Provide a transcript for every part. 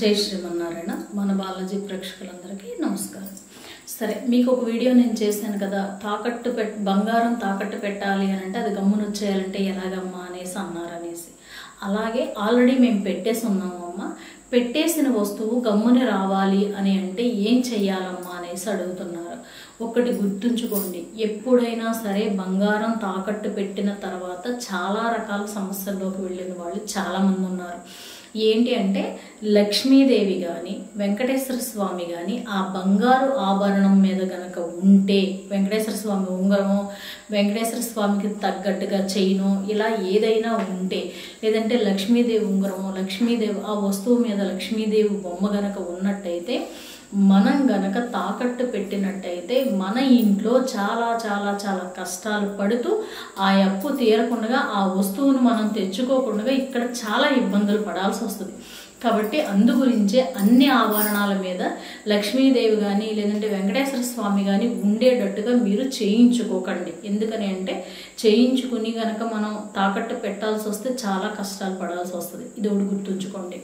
జై శ్రీమన్నారాయణ మన బాలాజీ ప్రేక్షకులందరికీ నమస్కారం సరే మీకు ఒక వీడియో నేను చేశాను కదా తాకట్టు పెట్ బంగారం తాకట్టు పెట్టాలి అని అంటే అది గమ్మున వచ్చేయాలంటే ఎలాగమ్మా అనేసి అన్నారు అనేసి అలాగే ఆల్రెడీ మేము పెట్టేసి ఉన్నాము అమ్మ పెట్టేసిన వస్తువు గమ్మున రావాలి అని అంటే ఏం చెయ్యాలమ్మా అనేసి అడుగుతున్నారు ఒకటి గుర్తుంచుకోండి ఎప్పుడైనా సరే బంగారం తాకట్టు పెట్టిన తర్వాత చాలా రకాల సమస్యల్లోకి వెళ్ళిన వాళ్ళు చాలామంది ఉన్నారు ఏంటి అంటే లక్ష్మీదేవి కానీ వెంకటేశ్వర స్వామి కానీ ఆ బంగారు ఆభరణం మీద గనక ఉంటే వెంకటేశ్వర స్వామి ఉంగరము వెంకటేశ్వర స్వామికి తగ్గట్టుగా చైను ఇలా ఏదైనా ఉంటే లేదంటే లక్ష్మీదేవి ఉంగరము లక్ష్మీదేవి ఆ వస్తువు మీద లక్ష్మీదేవి బొమ్మ గనక ఉన్నట్టయితే మనం గనక తాకట్టు పెట్టినట్టయితే మన ఇంట్లో చాలా చాలా చాలా కష్టాలు పడుతూ ఆ అప్పు తీరకుండా ఆ వస్తువును మనం తెచ్చుకోకుండా ఇక్కడ చాలా ఇబ్బందులు పడాల్సి వస్తుంది కాబట్టి అందు గురించే అన్ని ఆభరణాల మీద లక్ష్మీదేవి కానీ లేదంటే వెంకటేశ్వర స్వామి కానీ ఉండేటట్టుగా మీరు చేయించుకోకండి ఎందుకని అంటే చేయించుకుని గనక మనం తాకట్టు పెట్టాల్సి వస్తే చాలా కష్టాలు పడాల్సి వస్తుంది ఇది ఒకటి గుర్తుంచుకోండి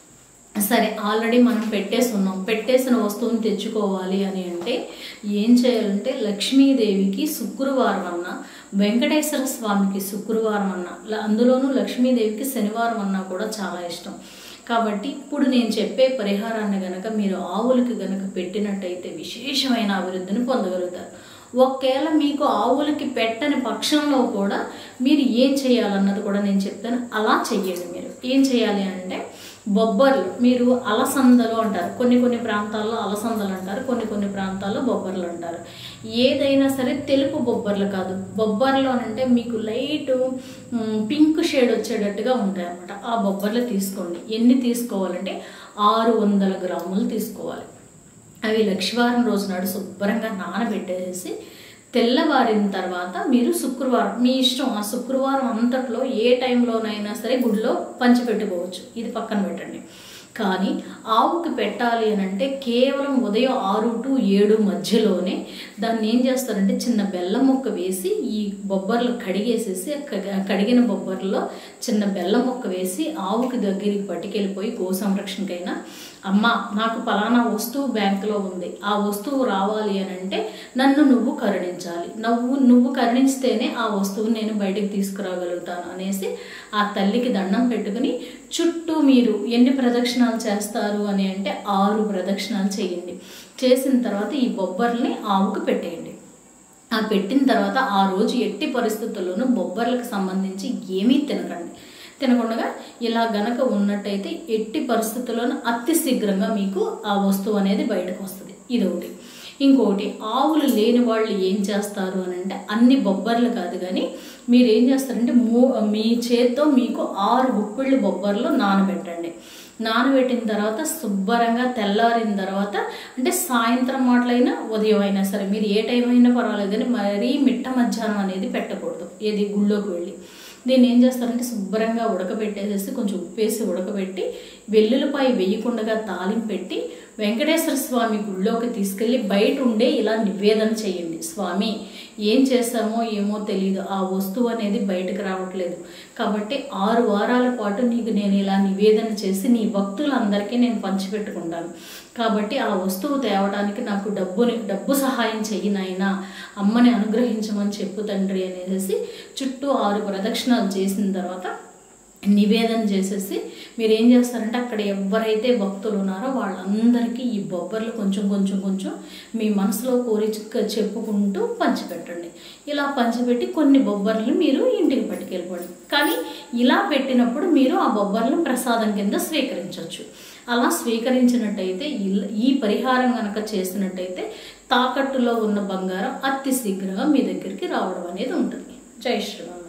సరే ఆల్రెడీ మనం పెట్టేసి ఉన్నాం పెట్టేసిన వస్తువుని తెచ్చుకోవాలి అని అంటే ఏం చేయాలంటే లక్ష్మీదేవికి శుక్రవారం అన్న వెంకటేశ్వర స్వామికి శుక్రవారం అన్న ల- అందులోనూ లక్ష్మీదేవికి శనివారం అన్నా కూడా చాలా ఇష్టం కాబట్టి ఇప్పుడు నేను చెప్పే పరిహారాన్ని గనక మీరు ఆవులకి గనక పెట్టినట్టయితే విశేషమైన అభివృద్ధిని పొందగలుగుతారు ఒకవేళ మీకు ఆవులకి పెట్టని పక్షంలో కూడా మీరు ఏం చేయాలన్నది కూడా నేను చెప్తాను అలా చెయ్యండి మీరు ఏం చేయాలి అంటే బొబ్బర్లు మీరు అలసందలు అంటారు కొన్ని కొన్ని ప్రాంతాల్లో అలసందలు అంటారు కొన్ని కొన్ని ప్రాంతాల్లో బొబ్బర్లు అంటారు ఏదైనా సరే తెలుపు బొబ్బర్లు కాదు బొబ్బర్లు అని అంటే మీకు లైట్ మ్, పింక్ షేడ్ వచ్చేటట్టుగా ఉంటాయి అన్నమాట ఆ బొబ్బర్లు తీసుకోండి ఎన్ని తీసుకోవాలంటే ఆరు వందల గ్రాములు తీసుకోవాలి అవి లక్షవారం రోజు నాడు శుభ్రంగా నానబెట్టేసి తెల్లవారిన తర్వాత మీరు శుక్రవారం మీ ఇష్టం ఆ శుక్రవారం అంతట్లో ఏ టైంలోనైనా సరే గుడిలో పంచిపెట్టుకోవచ్చు ఇది పక్కన పెట్టండి కానీ ఆవుకి పెట్టాలి అని అంటే కేవలం ఉదయం ఆరు టు ఏడు మధ్యలోనే దాన్ని ఏం చేస్తారంటే చిన్న బెల్లం ముక్క వేసి ఈ బొబ్బర్లు కడిగేసేసి ఆ క- కడిగిన బొబ్బర్లో చిన్న బెల్లం ముక్క వేసి ఆవుకి దగ్గరికి పట్టుకెళ్ళిపోయి గో సంరక్షణకైనా అమ్మ నాకు పలానా వస్తువు బ్యాంకులో ఉంది ఆ వస్తువు రావాలి అని అంటే నన్ను నువ్వు కరుణించాలి నువ్వు నువ్వు కరుణిస్తేనే ఆ వస్తువుని నేను బయటకు తీసుకురాగలుగుతాను అనేసి ఆ తల్లికి దండం పెట్టుకుని చుట్టూ మీరు ఎన్ని ప్రదక్షిణాలు చేస్తారు అని అంటే ఆరు ప్రదక్షిణాలు చేయండి చేసిన తర్వాత ఈ బొబ్బర్ని ఆవుకు పెట్టేయండి ఆ పెట్టిన తర్వాత ఆ రోజు ఎట్టి పరిస్థితుల్లోనూ బొబ్బర్లకు సంబంధించి ఏమీ తినకండి తినకుండా ఇలా గనక ఉన్నట్టయితే ఎట్టి పరిస్థితుల్లోనూ అతి శీఘ్రంగా మీకు ఆ వస్తువు అనేది బయటకు వస్తుంది ఇది ఒకటి ఇంకొకటి ఆవులు లేని వాళ్ళు ఏం చేస్తారు అని అంటే అన్ని బొబ్బర్లు కాదు కానీ మీరు ఏం చేస్తారంటే మూ మీ చేత్తో మీకు ఆరు గుప్పిళ్ళు బొబ్బర్లు నానబెట్టండి నానబెట్టిన తర్వాత శుభ్రంగా తెల్లారిన తర్వాత అంటే సాయంత్రం మాటలైనా ఉదయం అయినా సరే మీరు ఏ టైం అయినా పర్వాలేదు కానీ మరీ మిట్ట మధ్యాహ్నం అనేది పెట్టకూడదు ఏది గుళ్ళోకి వెళ్ళి దీన్ని ఏం చేస్తారంటే శుభ్రంగా ఉడకబెట్టేసేసి కొంచెం ఉప్పేసి ఉడకబెట్టి వెల్లుల్లిపాయ వేయకుండా తాలింపు పెట్టి వెంకటేశ్వర స్వామి గుళ్ళోకి తీసుకెళ్ళి బయట ఉండే ఇలా నివేదన చేయండి స్వామి ఏం చేస్తామో ఏమో తెలియదు ఆ వస్తువు అనేది బయటకు రావట్లేదు కాబట్టి ఆరు వారాల పాటు నీకు నేను ఇలా నివేదన చేసి నీ భక్తులందరికీ నేను పంచిపెట్టుకుంటాను కాబట్టి ఆ వస్తువు తేవడానికి నాకు డబ్బుని డబ్బు సహాయం చెయ్యి నాయనా అమ్మని అనుగ్రహించమని చెప్పు తండ్రి అనేసి చుట్టూ ఆరు ప్రదక్షిణాలు చేసిన తర్వాత నివేదన చేసేసి మీరు ఏం చేస్తారంటే అక్కడ ఎవరైతే భక్తులు ఉన్నారో వాళ్ళందరికీ ఈ బొబ్బర్లు కొంచెం కొంచెం కొంచెం మీ మనసులో కోరి చె- చెప్పుకుంటూ పంచిపెట్టండి ఇలా పంచిపెట్టి కొన్ని బొబ్బర్లు మీరు ఇంటికి పట్టుకెళ్ళిపోండి కానీ ఇలా పెట్టినప్పుడు మీరు ఆ బొబ్బర్లను ప్రసాదం కింద స్వీకరించవచ్చు అలా స్వీకరించినట్టయితే ఇల్- ఈ పరిహారం కనుక చేసినట్టయితే తాకట్టులో ఉన్న బంగారం అతి శీఘ్రంగా మీ దగ్గరికి రావడం అనేది ఉంటుంది జై శ్రీరామ్